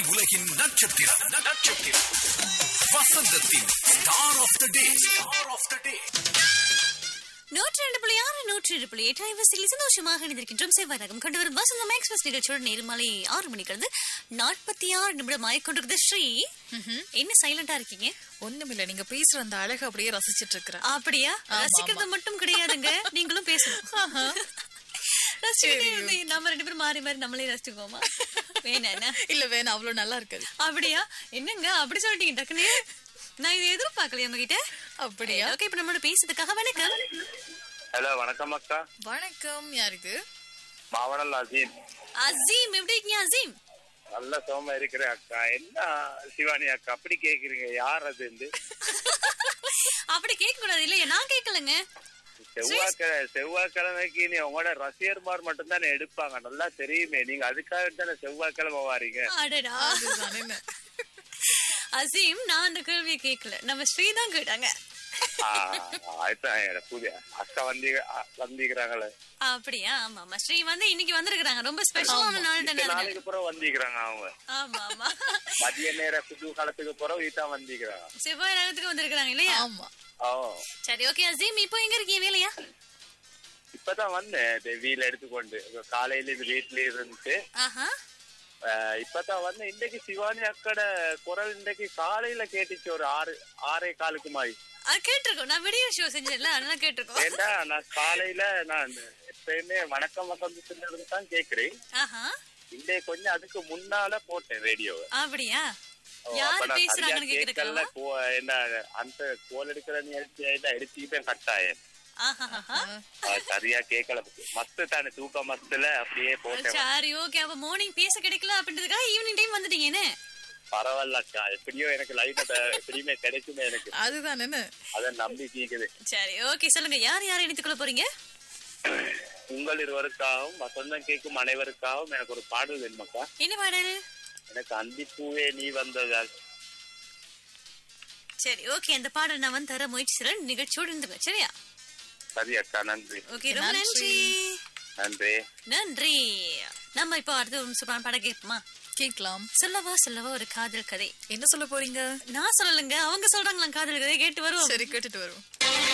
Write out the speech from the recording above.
உலகின் நட்சத்திரம் நட்சத்திரம் வசந்தத்தின் star of the day star of the day நூற்றி ரெண்டு புள்ளி ஆறு நூற்றி ரெண்டு புள்ளி எட்டு ஐவசில் சந்தோஷமாக இணைந்திருக்கின்றோம் செவ்வாயகம் கொண்டு வரும் வசந்தம் எக்ஸ்பிரஸ் நிகழ்ச்சியோட நேரம் மாலை ஆறு மணிக்கிறது நாற்பத்தி ஆறு நிமிடம் ஆயிக்கொண்டிருக்குது ஸ்ரீ என்ன சைலண்டா இருக்கீங்க ஒண்ணுமில்ல நீங்க பேசுற அந்த அழகு அப்படியே ரசிச்சிட்டு இருக்கிறேன் அப்படியா ரசிக்கிறது மட்டும் கிடையாதுங்க நீங்களும் பேசணும் ரசிச்சுக்கிட்டே இருந்து நம்ம ரெண்டு பேரும் மாறி மாறி நம்மளே ரசிச்சுக்கோமா வேணா என்ன இல்ல வேணாம் அவ்வளவு நல்லா இருக்காது அப்படியா என்னங்க அப்படி சொல்லிட்டீங்க டக்குனு நான் இதை எதிர்பார்க்கலையா உங்ககிட்ட அப்படியா ஓகே இப்ப நம்மளோட பேசுறதுக்காக வணக்கம் ஹலோ வணக்கம் அக்கா வணக்கம் யார் இது மாவனல் அசீம் அசீம் எப்படி இருக்கீங்க அசீம் நல்ல சோமா இருக்கிற அக்கா என்ன சிவானி அக்கா அப்படி கேக்குறீங்க யார் அது வந்து அப்படி கேட்க கூடாது இல்லையா நான் கேட்கலங்க செவ்வாய்க்கிழமை செவ்வாய்க்கிழமைக்கு நீ உங்களோட ரசிகர்மார் மட்டும் தானே எடுப்பாங்க நல்லா தெரியுமே நீங்க அதுக்காக தானே செவ்வாய்க்கிழமை வாரீங்க அடடா அதுதான் என்ன அசீம் நான் அந்த கேள்வியை கேட்கல நம்ம ஸ்ரீ தான் கேட்டாங்க ஆ, அதுதான் எனக்கு புதிய அக்கா வந்தீங்க அ- வந்திக்கிறாங்களே அப்படியா ஆமா ஆமா ஸ்ரீ வந்து இன்னைக்கு வந்திருக்காங்க ரொம்ப ஸ்பெஷலான நாள் தானே அதனால. நாளைக்கு புறம் வந்திக்கிறாங்க அவங்க ஆமா ஆமா மதிய நேர புது காலத்துக்கு புறம் வீட்டா வந்திக்கிறாங்க செவ்வாய் நகரத்துக்கு வந்திருக்காங்க இல்லையா ஆமா ஓ சரி ஓகே அசீம் இப்போ எங்க இருக்கீங்க வேலையா இப்பதான் வந்தேன் இந்த வீல எடுத்துக்கொண்டு இப்ப காலையில இது வீட்டுல இருந்துட்டு ஆஹா அஹ் இப்பதான் வந்து இன்னைக்கு சிவானி அக்கட குரல் இன்னைக்கு காலையில கேட்டுச்சு ஒரு ஆறு ஆறே காலுக்கு மாதிரி அது கேட்டிருக்கோம் நான் வீடியோ ஷோ செஞ்சேன்ல அதனால கேட்டிருக்கோம் ஏண்டா நான் காலையில நான் எப்பயுமே வணக்கம் வசந்தத்துல இருந்து தான் கேக்குறேன் ஆஹா இன்னைக்கு கொஞ்சம் அதுக்கு முன்னால போட்டேன் ரேடியோவை அப்படியா ஓ, யாரு அப்ப நான் சரியா பேசுறாங்கன்னு கேட்கல கேக்குறதுக்கா கோ- என்ன அந்த கோல் எடுக்கிற நிகழ்ச்சியில எடுத்துக்கிட்டேன் கட்டாயம் ஆஹா ஆஹா. அது சரியா கேட்கல மஸ்து தானே தூக்க மஸ்துல அப்படியே போட்டேன் சரி ஓகே அப்ப மார்னிங் பேச கிடைக்கல அப்படின்றதுக்காக ஈவினிங் டைம் வந்துட்டீங்க என்ன பரவாயில்ல அக்கா எப்படியோ எனக்கு லைஃப் எப்படியுமே கிடைக்குமே எனக்கு அதுதான் என்ன அதை நம்பி கேக்குது சரி ஓகே சொல்லுங்க யார் யார் இணைத்துக்கொள்ள போறீங்க உங்கள் இருவருக்காகவும் வசந்தம் கேட்கும் அனைவருக்காகவும் எனக்கு ஒரு பாடல் வேணுமாக்கா என்ன பாடல் எனக்கு அந்திப்பூவே நீ வந்ததால் சரி ஓகே அந்த பாடல் நான் வந்து தர முயற்சி செய்றேன் நிகழ்ச்சியோடு இருந்துங்க சரியா சரி அக்கா நன்றி ஓகே ரொம்ப நன்றி நன்றி நன்றி நம்ம இப்போ அடுத்து ஒரு சூப்பரான பாடம் கேட்போமா கேட்கலாம் சொல்லவா சொல்லவா ஒரு காதல் கதை என்ன சொல்ல போறீங்க நான் சொல்லலைங்க அவங்க சொல்றாங்களாம் காதல் கதை கேட்டு வருவோம் சரி கேட்டுட்டு வருவோம்